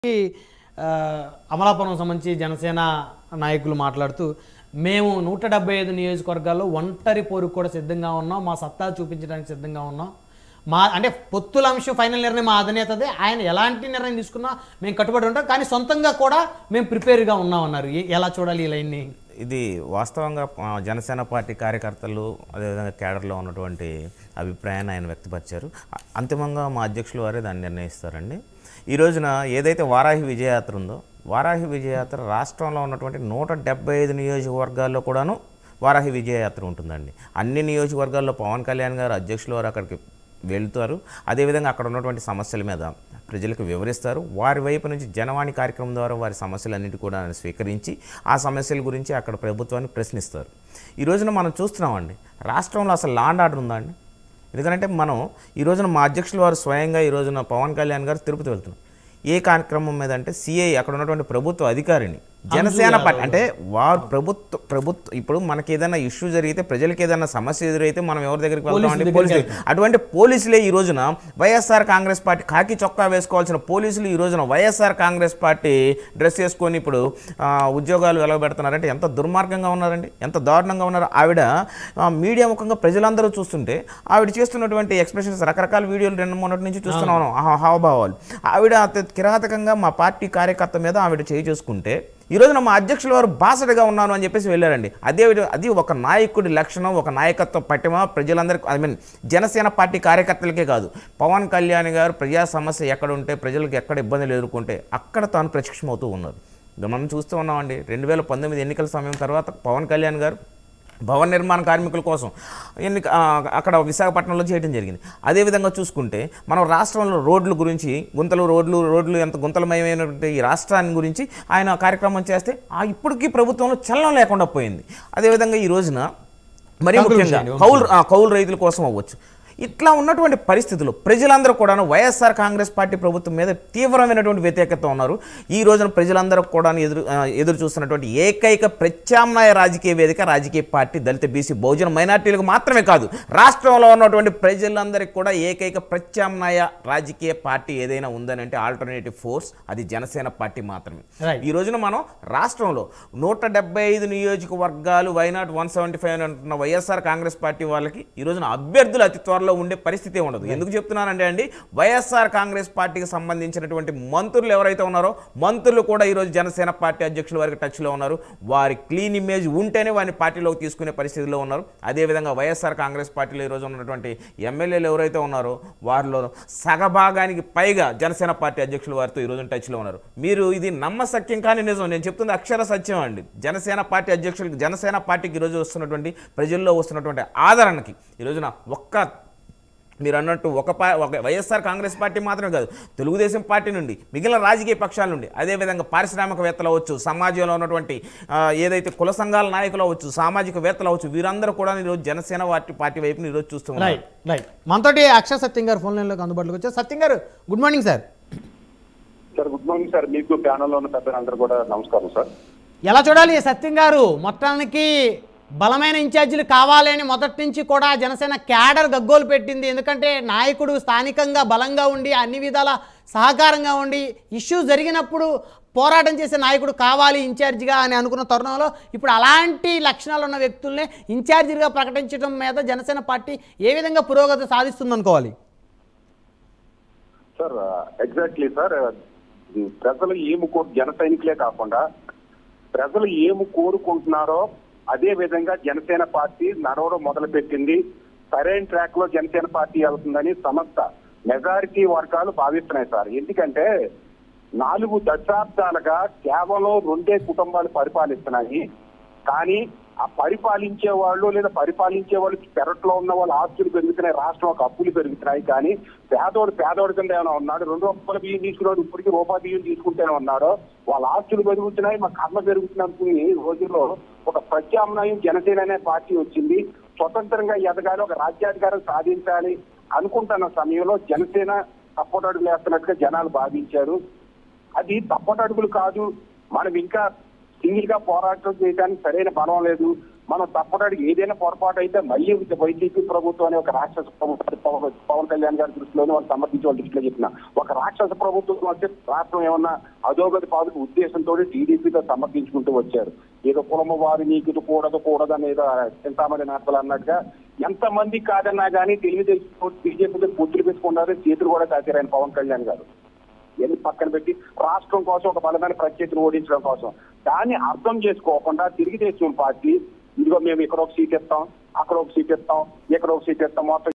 ఈ, ఆ, అమలాపురం సంబంధించి జనసేన నాయకులు మాట్లాడుతూ మేము నూట డెబ్బై ఐదు నియోజకవర్గాల్లో ఒంటరి పోరుకు కూడా సిద్ధంగా ఉన్నాం మా సత్తా చూపించడానికి సిద్ధంగా ఉన్నాం మా అంటే పొత్తుల అంశం ఫైనల్ నిర్ణయం మా అధినేతదే ఆయన ఎలాంటి నిర్ణయం తీసుకున్నా మేము కట్టుబడి ఉంటాం కానీ సొంతంగా కూడా మేము ప్రిపేర్గా ఉన్నామన్నారు ఏ- ఎలా చూడాలి ఈ లైన్ని ఇది వాస్తవంగా ఆ, జనసేన పార్టీ కార్యకర్తలు అదేవిధంగా కేడర్లో ఉన్నటువంటి అభిప్రాయాన్ని ఆయన వ్యక్తపరిచారు అ- అంతిమంగా మా అధ్యక్షులు వారే దాన్ని నిర్ణయిస్తారండి ఈ రోజున ఏదైతే వారాహి విజయయాత్ర ఉందో వారాహి విజయయాత్ర రాష్ట్రంలో ఉన్నటువంటి నూట డెబ్బై ఐదు నియోజకవర్గాల్లో కూడాను వారాహి విజయయాత్ర ఉంటుందండి అన్ని నియోజకవర్గాల్లో పవన్ కళ్యాణ్ గారు అధ్యక్షులు వారు అక్కడికి వెళ్తారు అదేవిధంగా అక్కడ ఉన్నటువంటి సమస్యల మీద ప్రజలకు వివరిస్తారు వారి వైపు నుంచి జనవాణి కార్యక్రమం ద్వారా వారి సమస్యలన్నిటి కూడా ఆయన స్వీకరించి ఆ సమస్యల గురించి అక్కడ ప్రభుత్వాన్ని ప్రశ్నిస్తారు ఈ రోజున మనం చూస్తున్నామండి రాష్ట్రంలో అసలు లాండ్ ఆర్డర్ ఉందా అండి ఎందుకంటే మనం ఈ రోజున మా అధ్యక్షులు వారు స్వయంగా ఈ రోజున పవన్ కళ్యాణ్ గారు తిరుపతి వెళ్తున్నారు ఏ కార్యక్రమం మీద అంటే సిఐ అక్కడ ఉన్నటువంటి ప్రభుత్వ అధికారిని జనసేన పార్టీ అంటే వారు ప్రభుత్వ ప్రభుత్వ ఇప్పుడు మనకి ఏదైనా ఇష్యూ జరిగితే ప్రజలకు ఏదైనా సమస్య ఎదురైతే మనం ఎవరి దగ్గరికి వెళ్తామంటే దగ్గరికి పోలీసులు అటువంటి పోలీసులే ఈ రోజున వైఎస్ఆర్ కాంగ్రెస్ పార్టీ కాకి చొక్కా వేసుకోవాల్సిన పోలీసులు ఈ రోజున వైఎస్ఆర్ కాంగ్రెస్ పార్టీ డ్రెస్ వేసుకొని ఇప్పుడు ఆ, ఉద్యోగాలు వెలగబెడుతున్నారంటే ఎంత దుర్మార్గంగా ఉన్నారండి ఎంత దారుణంగా ఉన్నారు ఆవిడ ఆ, మీడియా ముఖంగా ప్రజలందరూ చూస్తుంటే ఆవిడ చేస్తున్నటువంటి ఎక్స్ప్రెషన్స్ రకరకాల వీడియోలు రెండు మొన్నటి నుంచి చూస్తున్నాను ఆ హావభావాలు ఆవిడ అతి కిరాతకంగా మా పార్టీ కార్యకర్త మీద ఆవిడ చేయి చేసుకుంటే ఈ రోజున మా అధ్యక్షుల వారు బాసటగా ఉన్నాను అని చెప్పేసి వెళ్ళారండి అదే విధ- అది ఒక నాయకుడి లక్షణం ఒక నాయకత్వ పటిమ ప్రజలందరికీ ఐ మీన్ జనసేన పార్టీ కార్యకర్తలకే కాదు పవన్ కళ్యాణ్ గారు ప్రజా సమస్య ఎక్కడ ఉంటే ప్రజలకు ఎక్కడ ఇబ్బందులు ఎదుర్కొంటే అక్కడ తాను ప్రత్యక్షమవుతూ ఉన్నారు ఇది మనం చూస్తూ ఉన్నామండి రెండు వేల పంతొమ్మిది ఎన్నికల సమయం తర్వాత పవన్ కళ్యాణ్ గారు భవన నిర్మాణ కార్మికుల కోసం ఎన్నిక ఆ, అక్కడ విశాఖపట్నంలో చేయడం జరిగింది అదేవిధంగా చూసుకుంటే మనం రాష్ట్రంలో రోడ్ల గురించి గుంతలు రోడ్లు రోడ్లు ఎంత గుంతలమయమైనటువంటి ఈ రాష్ట్రాన్ని గురించి ఆయన కార్యక్రమం చేస్తే ఆ ఇప్పటికీ ప్రభుత్వంలో చలనం లేకుండా పోయింది అదేవిధంగా ఈ రోజున మరీ Conclude ముఖ్యంగా చేయండి, కౌలు ఆ, కౌలు రైతుల కోసం అవ్వచ్చు ఇట్లా ఉన్నటువంటి పరిస్థితులు ప్రజలందరూ కూడా వైఎస్ఆర్ కాంగ్రెస్ పార్టీ ప్రభుత్వం మీద తీవ్రమైనటువంటి వ్యతిరేకత ఉన్నారు ఈ రోజున ప్రజలందరూ కూడా ఎదురు ఆ, ఎదురు చూస్తున్నటువంటి ఏకైక ప్రత్యామ్నాయ రాజకీయ వేదిక రాజకీయ పార్టీ దళిత బీసీ బహుజన మైనార్టీలకు మాత్రమే కాదు రాష్ట్రంలో ఉన్నటువంటి ప్రజలందరికీ కూడా ఏకైక ప్రత్యామ్నాయ రాజకీయ పార్టీ ఏదైనా ఉందని అంటే ఆల్టర్నేటివ్ ఫోర్స్ అది జనసేన పార్టీ మాత్రమే Right. ఈ రోజున మనం రాష్ట్రంలో నూట డెబ్బై ఐదు నియోజకవర్గాలు వైనాట్ వన్ సెవెంటీ ఫైవ్ అంటున్న వైఎస్ఆర్ కాంగ్రెస్ పార్టీ వాళ్ళకి ఈ రోజున అభ్యర్థులు అతి త్వరలో ఉండే పరిస్థితి ఉండదు ఎందుకు చెప్తున్నానంటే అండి వైఎస్ఆర్ కాంగ్రెస్ పార్టీకి సంబంధించినటువంటి మంత్రులు ఎవరైతే ఉన్నారో మంత్రులు కూడా ఈరోజు జనసేన పార్టీ అధ్యక్షుల వారికి టచ్లో ఉన్నారు వారి క్లీన్ ఇమేజ్ ఉంటేనే వారిని పార్టీలోకి తీసుకునే పరిస్థితిలో ఉన్నారు అదేవిధంగా వైఎస్ఆర్ కాంగ్రెస్ పార్టీలో ఈరోజు ఉన్నటువంటి ఎమ్మెల్యేలు ఎవరైతే ఉన్నారో వారిలో సగభాగానికి పైగా జనసేన పార్టీ అధ్యక్షుల వారితో ఈరోజు టచ్లో ఉన్నారు మీరు ఇది నమ్మసక్యం కానీ నిజం నేను చెప్తుంది అక్షర సత్యం అండి జనసేన పార్టీ అధ్యక్షులకి జనసేన పార్టీకి ఈరోజు వస్తున్నటువంటి ప్రజల్లో వస్తున్నటువంటి ఆదరణకి ఈ రోజున ఒక్క మీరు అన్నట్టు ఒక పా ఒక వైఎస్ఆర్ కాంగ్రెస్ పార్టీ మాత్రమే కాదు తెలుగుదేశం పార్టీ నుండి మిగిలిన రాజకీయ పక్షాల నుండి అదేవిధంగా పారిశ్రామికవేత్తలు అవ్వచ్చు సమాజంలో ఉన్నటువంటి ఆ, ఏదైతే కుల సంఘాల నాయకులు అవ్వచ్చు సామాజికవేత్తలు అవ్వచ్చు వీరందరూ కూడా ఈరోజు జనసేన పార్టీ పార్టీ వైపుని ఈరోజు చూస్తున్నారు రైట్ రైట్ మనతోటి అక్షర్ సత్యం గారు ఫోన్ లైన్లోకి అందుబాటులోకి వచ్చారు Satyam garu good morning sir sir good morning sir మీకు ప్యానల్లో ఉన్న పెద్దలందరూ కూడా నమస్కారం సార్ ఎలా చూడాలి సత్యం గారు మొత్తానికి బలమైన ఇన్ఛార్జీలు కావాలి అని మొదటి నుంచి కూడా జనసేన క్యాడర్ గగ్గోలు పెట్టింది ఎందుకంటే నాయకుడు స్థానికంగా బలంగా ఉండి అన్ని విధాల సహకారంగా ఉండి ఇష్యూ జరిగినప్పుడు పోరాటం చేసే నాయకుడు కావాలి ఇన్ఛార్జిగా అని అనుకున్న తరుణంలో ఇప్పుడు అలాంటి లక్షణాలు ఉన్న వ్యక్తుల్ని ఇన్ఛార్జిగా ప్రకటించడం మీద జనసేన పార్టీ ఏ విధంగా పురోగతి సాధిస్తుందనుకోవాలి సార్ ఎగ్జాక్ట్లీ సార్ ఇది ప్రజలు ఏమి కో జన సైనికులే కాకుండా ప్రజలు ఏమి కోరుకుంటున్నారో అదే విధంగా జనసేన పార్టీ నడవడం మొదలుపెట్టింది సరైన ట్రాక్ లో జనసేన పార్టీ వెళ్తుందని సమస్త మెజారిటీ వర్గాలు భావిస్తున్నాయి సార్ ఎందుకంటే నాలుగు దశాబ్దాలుగా కేవలం రెండే కుటుంబాలు పరిపాలిస్తున్నాయి కానీ ఆ పరిపాలించే వాళ్ళు లేదా పరిపాలించే వాళ్ళు పెరట్లో ఉన్న వాళ్ళ ఆస్తులు పెరుగుతున్నాయి రాష్ట్రం ఒక అప్పులు పెరుగుతున్నాయి కానీ పేదోడు పేదోడి కింద ఏమైనా ఉన్నాడు రెండు రూపాయల బియ్యం తీసుకున్నాడు ఇప్పటికీ రూపాయి బియ్యం తీసుకుంటేనే ఉన్నాడు వాళ్ళ ఆస్తులు పెరుగుతున్నాయి మా కర్మ పెరుగుతున్నప్పుడు ఈ రోజుల్లో ఒక ప్రత్యామ్నాయం జనసేన అనే పార్టీ వచ్చింది స్వతంత్రంగా ఎదగాలి ఒక రాజ్యాధికారం సాధించాలి అనుకుంటున్న సమయంలో జనసేన తప్పటడుగులు వేస్తున్నట్టుగా జనాలు భావించారు అది తప్పటడుగులు కాదు మనం ఇంకా సింగిల్ గా పోరాటం చేయడానికి సరైన బలం లేదు మనం తప్పడానికి ఏదైనా పొరపాటు అయితే మళ్ళీ వైసీపీ ప్రభుత్వం అనే ఒక రాక్షస ప్రభుత్వం పవన్- పవన్ కళ్యాణ్ గారి దృష్టిలోనే వాళ్ళు సమర్థించి వాళ్ళ దృష్టిలో చెప్పిన ఒక రాక్షస ప్రభుత్వం అంటే రాష్ట్రం ఏమన్నా అధోగతి పాలకు ఉద్దేశంతో టీడీపీతో సమర్థించుకుంటూ వచ్చారు ఏదో కులము వారి నీకు ఇది కూడదు కూడదు అనేది చింతామణి నాటలు అన్నట్టుగా ఎంత మంది కాదన్నా కానీ తెలుగుదేశం బీజేపీతో పొత్తులు పెట్టుకున్నారు చేతులు కూడా కాచారు ఆయన పవన్ కళ్యాణ్ గారు ఎన్ని పక్కన పెట్టి రాష్ట్రం కోసం ఒక బలమైన ప్రత్యర్థిని ఓడించడం కోసం దాన్ని అర్థం చేసుకోకుండా తెలుగుదేశం పార్టీ ఇదిగో మేము ఇక్కడ ఒక సీట్ ఇస్తాం అక్కడ ఒక సీట్ ఇస్తాం ఇక్కడ ఒక సీట్ ఇస్తాం మొత్తం